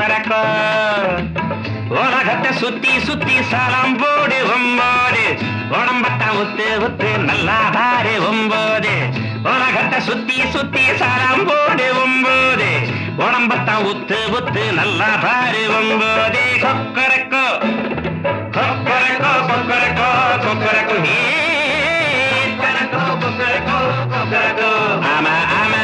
கொக்கரக்கோ உலகத்தை சுத்தி சுத்தி சலம் போடு ஒம்போது உடம்பத்தான் உத்து உத்து நல்லா பாரு ஒம்போது உலகத்தை சுத்தி சுத்தி சலம் போடு ஒம்போது உடம்பத்தான் உத்து உத்து நல்லா பாரு ஒம்போது கொக்கரக்கோ கொக்கரக்கோ கொக்கரக்கோ கொக்கரக்கோ ஏ கொக்கரக்கோ கொக்கரக்கோ கொக்கரக்கோ ஆமா ஆமா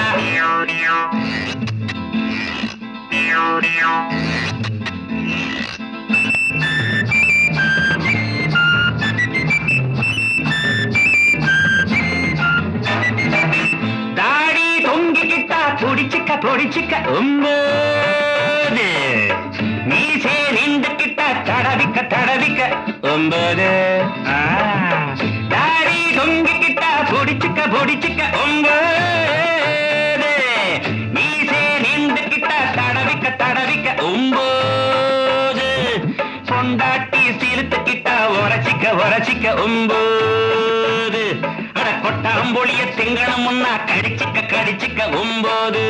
தாடி தொங்கிக்கிட்டா பொடிச்சுக்க பொடிச்சுக்க ஒன்பது மீசே நின்றுக்கிட்டா தடவிக்க தடவிக்க ஒன்பது ஆ. தாடி தொங்கிக்கிட்டா பொடிச்சுக்க பொடிச்சுக்க ஒன்பது மீசே நின்றுக்கிட்டா தடவிக்க தடவிக்க ஒன்பது பொண்டாட்டி சிலுத்துக்கிட்டா உரச்சிக்க உரச்சிக்க ஒன்பது அட கொட்டாம்பொழிய திங்கணும் முன்னா கடிச்சிக்க கடிச்சிக்க ஒன்பது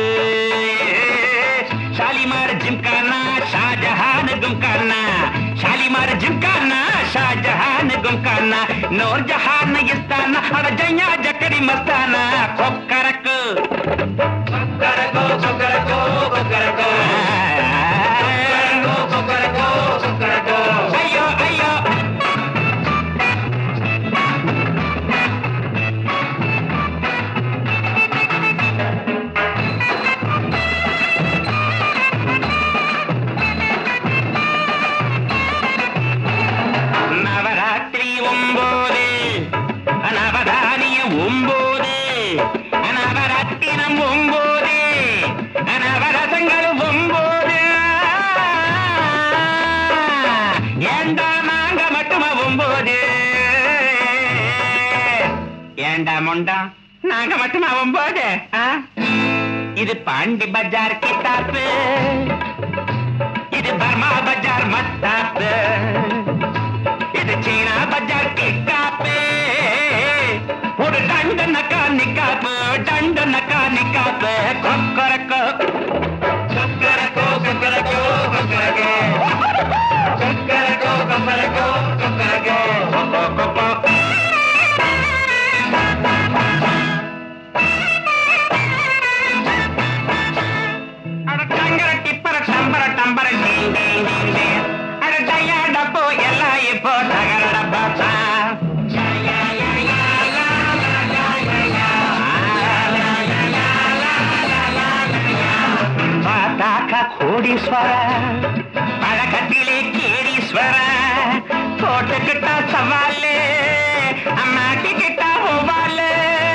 ஷாலிமார் ஜிம்கானா ஷாஜஹான் கும்கானா ஷாலிமார் ஜிம்கானா ஷாஜஹான் கும்கானா நூர் ஜஹான் இஸ்தானா அட ஜையா ஜக்கடி மஸ்தானா கொக்கரக்கு கொக்கரக்கோ கொக்கரக்கோ கொக்கரக்கோ கொக்கரக்கோ கொக்கரக்கோ ஐயோ ஐயோ நவராத்திரி ஒன்பது நவதானியம் ஒன்பது நவராத்திரம் ஒன்பது நவரசங்கள் ஒன்பது ஏண்டா நாங்க மட்டுமா ஒன்பது ஏண்டா மொண்டா நாங்க மட்டுமா ஒன்பது ஆ? இது பாண்டி பஜார் கிட்டாப்பு இது பர்மா பஜார் மத்தாப்பு இது சீனா பஜார் கிட்டாப்பு ஒரு டண்டு நக்கா நிக்காப்பு டண்டு நக்கா நிக்காப்பு கொக்கரக்கோ கொக்கரக்கோ கொக்கரக்கோ கொக்கரக்கோ கொக்கரக்கோ கொக்கரக்கோ கொக்கரக்கோ கொக்கோ கொக்கோ அட டங்கர டிப்பர டம்பர டம்பர டீங் டீங் டீங் டீங். அட டயா டப்போ எல்லாம் இப்போ டகர டப்பாத்தா. பார்த்தாக்கா கோடீஸ்வர பழக்கத்திலே கேடீஸ்வர போட்டுக்கிட்டா சவாலு அம்மாட்டி கிட்டா ஒவ்வாலு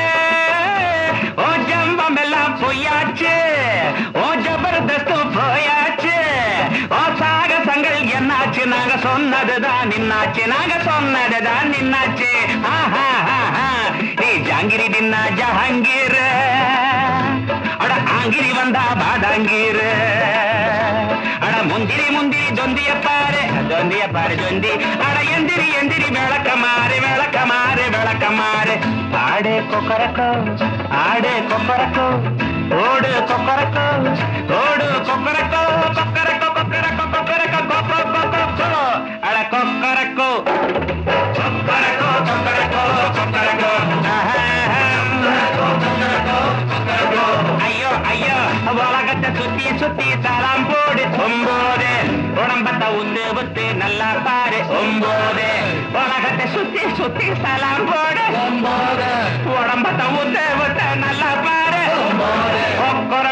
ஓ ஜம்பம் எல்லாம் பொய்யாச்சு ஓ ஜபர்தஸ்தும் போயாச்சு ஓ சாகசங்கள் என்னாச்சு நாங்க சொன்னதுதான் நின்னாச்சு நாங்க சொன்னதுதான் நின்னாச்சு ஆஹா, ஆஹா. நீ ஜாங்கிரி தின்னா ஜஹாங்கீர் அட ஆங்கிரி வந்தா பாதாங்கீர் அட முந்திரி முந்திரி தொந்திய பாரு தொந்திய பாரு தொந்தி அட எந்திரி எந்திரி விளக்க மாறு விளக்க மாறு விளக்க மாறு ஆடு கொக்கரக்கோ ஆடு கொக்கரக்கோ ஓடு கொக்கரக்கோ ஓடு கொக்கரக்கோ கொக்கரக்கோ கொக்கரக்கோ கொக்கரக்கோ கொக்கோ கொக்கோ அட கொக்கரக்கோ கொக்கரக்கோ கொக்கரக்கோ கொக்கரக்கோ ஐயோ ஐயோ உலகத்தை சுத்தி சுத்தி தலாம் போடு ஒம்போது உடம்பத்தை உத்து உத்து நல்லா பாரு ஒம்போது உலகத்தை சுத்தி சுத்தி தலாம் போடு ஒம்போது உடம்பத்தை உத்து உத்து நல்லா பாரு ஒம்போது